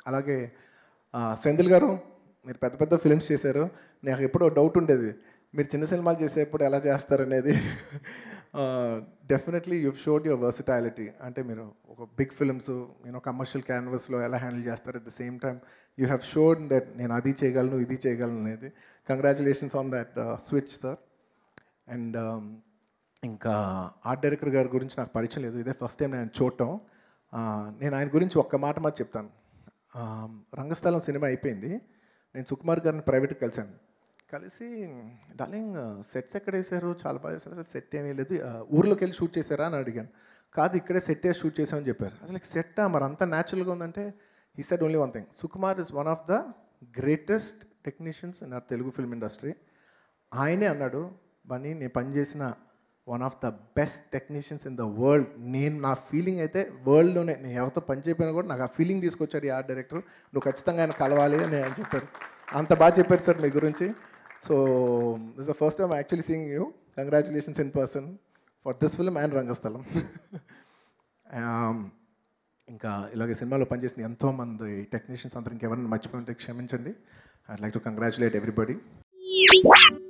అలాగే ఆ, సెంధిల్ గారు మీరు పెద్ద పెద్ద ఫిల్మ్స్ చేశారు నాకు ఎప్పుడో డౌట్ ఉండేది మీరు చిన్న సినిమాలు చేసేప్పుడు ఎలా చేస్తారనేది definitely you showed your versatility అంటే మీరు ఒక బిగ్ ఫిల్మ్స్ నేను కమర్షియల్ క్యాన్వస్లో ఎలా హ్యాండిల్ చేస్తారు at the same time you have showed that నేను అది చేయగలను ఇది చేయగలను అనేది congratulations on that switch sir and ఇంకా ఆర్ట్ డైరెక్టర్ గారి గురించి నాకు పరిచయం లేదు ఇదే ఫస్ట్ టైం నేను చూడటం ఆ, నేను ఆయన గురించి ఒక్క మాట మాట చెప్తాను ఆ, రంగస్థలం సినిమా అయిపోయింది నేను సుకుమార్ గారిని ప్రైవేట్కి కలిశాను కలిసి డార్లింగ్ సెట్స్ ఎక్కడ వేసారు చాలా బాగా చేశారు అసలు సెట్ ఏమీ లేదు ఆ, ఊర్లోకి వెళ్ళి షూట్ చేశారా అని అడిగాను కాదు ఇక్కడే సెట్ వేసి షూట్ చేసామని చెప్పారు అసలు సెట్టా మరి అంత న్యాచురల్గా ఉందంటే ఈ set only one thing Sukumar is one of the greatest technicians in our Telugu film industry ఆయనే అన్నాడు బన్నీ నేను పనిచేసిన one of the best technicians in the world నేను నా ఫీలింగ్ అయితే వరల్డ్లోనే నేను ఎవరితో పని చేయకపోయినా కూడా నాకు ఆ ఫీలింగ్ తీసుకొచ్చాడు ఈ ఆర్ట్ డైరెక్టర్ నువ్వు ఖచ్చితంగా ఆయన కలవాలి అని ఆయన చెప్పారు అంత బాగా చెప్పారు సార్ మీ గురించి so this the first time actually seeing you congratulations in person for this film and Rangasthalam Um, ఇంకా ఇలాగే సినిమాలో పనిచేసిన ఎంతోమంది టెక్నీషియన్స్ అందరూ ఇంకెవరైనా మర్చిపోయి ఉంటే క్షమించండి I'd like to congratulate everybody